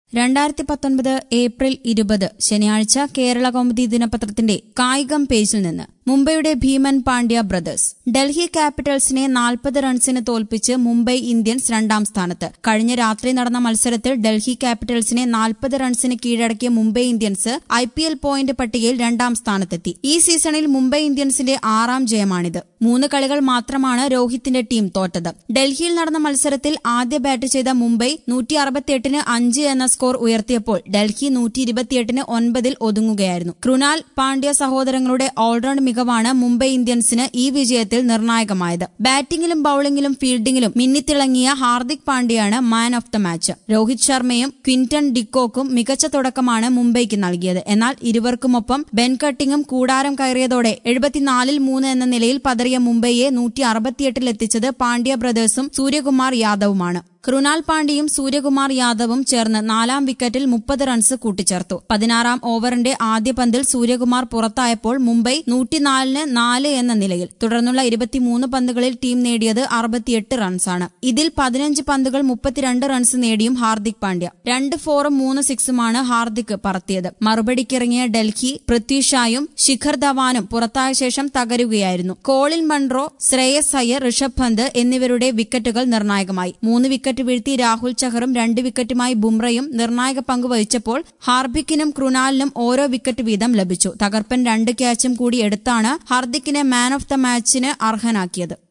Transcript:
രണ്ടായിരത്തി പത്തൊൻപത് ഏപ്രിൽ ഇരുപത് ശനിയാഴ്ച കേരള കൗമുദി ദിനപത്രത്തിന്റെ കായികം പേജിൽ നിന്ന് മുംബൈയുടെ ഭീമൻ പാണ്ഡ്യ ബ്രദേഴ്സ് ഡൽഹി ക്യാപിറ്റൽസിനെ നാൽപ്പത് റൺസിന് തോൽപ്പിച്ച് മുംബൈ ഇന്ത്യൻസ് രണ്ടാം സ്ഥാനത്ത് കഴിഞ്ഞ രാത്രി നടന്ന മത്സരത്തിൽ ഡൽഹി ക്യാപിറ്റൽസിനെ നാൽപ്പത് റൺസിന് കീഴടക്കിയ Mumbai Indians I P L point പട്ടികയിൽ രണ്ടാം സ്ഥാനത്തെത്തി ഈ സീസണിൽ മുംബൈ ഇന്ത്യൻസിന്റെ ആറാം ജയമാണിത് മൂന്ന് കളികൾ മാത്രമാണ് രോഹിത്തിന്റെ ടീം തോറ്റത് ഡൽഹിയിൽ നടന്ന മത്സരത്തിൽ ആദ്യ ബാറ്റ് ചെയ്ത മുംബൈ നൂറ്റി അറുപത്തിയെട്ടിന് അഞ്ച് എന്ന സ്കോർ ഉയർത്തിയപ്പോൾ ഡൽഹി നൂറ്റി ഇരുപത്തിയെട്ടിന് ഒൻപതിൽ ഒതുങ്ങുകയായിരുന്നു കൃണാൽ പാണ്ഡ്യ സഹോദരങ്ങളുടെ ഓൾറൗണ്ട് മികവാണ് മുംബൈ ഇന്ത്യൻസിന് ഈ വിജയത്തിൽ നിർണായകമായത് ബാറ്റിംഗിലും ബൌളിംഗിലും ഫീൽഡിംഗിലും മിന്നിത്തിളങ്ങിയ ഹാർദിക് പാണ്ഡ്യയാണ് man of the match Rohit ശർമ്മയും ക്വിന്റൺ ഡിക്കോക്കും മികച്ച തുടക്കമാണ് മുംബൈക്ക് നൽകിയത് എന്നാൽ ഇരുവർക്കുമൊപ്പം ബെൻ കട്ടിങ്ങും കൂടാരം കയറിയതോടെ എഴുപത്തിനാലിൽ മൂന്ന് എന്ന നിലയിൽ പതറിയ മുംബൈയെ നൂറ്റി അറുപത്തിയെട്ടിൽ എത്തിച്ചത് പാണ്ഡ്യ ബ്രദേഴ്സും സൂര്യകുമാർ യാദവുമാണ് കൃണാൽ പാണ്ഡ്യയും സൂര്യകുമാർ യാദവും ചേർന്ന് നാലാം വിക്കറ്റിൽ മുപ്പത് റൺസ് കൂട്ടിച്ചേർത്തു പതിനാറാം ഓവറിന്റെ ആദ്യ പന്തിൽ സൂര്യകുമാർ പുറത്തായപ്പോൾ മുംബൈ നൂറ്റിനാലിന് നാല് എന്ന നിലയിൽ തുടർന്നുള്ള ഇരുപത്തിമൂന്ന് പന്തുകളിൽ ടീം നേടിയത് അറുപത്തിയെട്ട് റൺസാണ് ഇതിൽ പതിനഞ്ച് പന്തുകൾ മുപ്പത്തിരണ്ട് റൺസ് നേടിയും ഹാർദിക് പാണ്ഡ്യ രണ്ട് ഫോറും മൂന്ന് സിക്സുമാണ് ഹാർദിക് പറത്തിയത് മറുപടിക്കിറങ്ങിയ ഡൽഹി പൃഥ്വി ഷായും ശിഖർ ധവാനും പുറത്തായ ശേഷം തകരുകയായിരുന്നു കോളിൻ മൺറോ ശ്രേയസ് അയ്യർ ഋഷഭ് പന്ത് എന്നിവരുടെ വിക്കറ്റുകൾ നിർണായകമായി മൂന്ന് വിക്കറ്റ് വീഴ്ത്തി രാഹുൽ ചഹറും രണ്ട് വിക്കറ്റുമായി ബുംറയും നിർണായക പങ്ക് വഹിച്ചപ്പോൾ ഹാർദിക്കിനും കൃണാലിനും ഓരോ വിക്കറ്റ് വീതം ലഭിച്ചു തകർപ്പൻ രണ്ട് ക്യാച്ചും കൂടി എടുത്താണ് ഹാർദിക്കിനെ മാൻ ഓഫ് ദ മാച്ചിന് അർഹനാക്കിയത്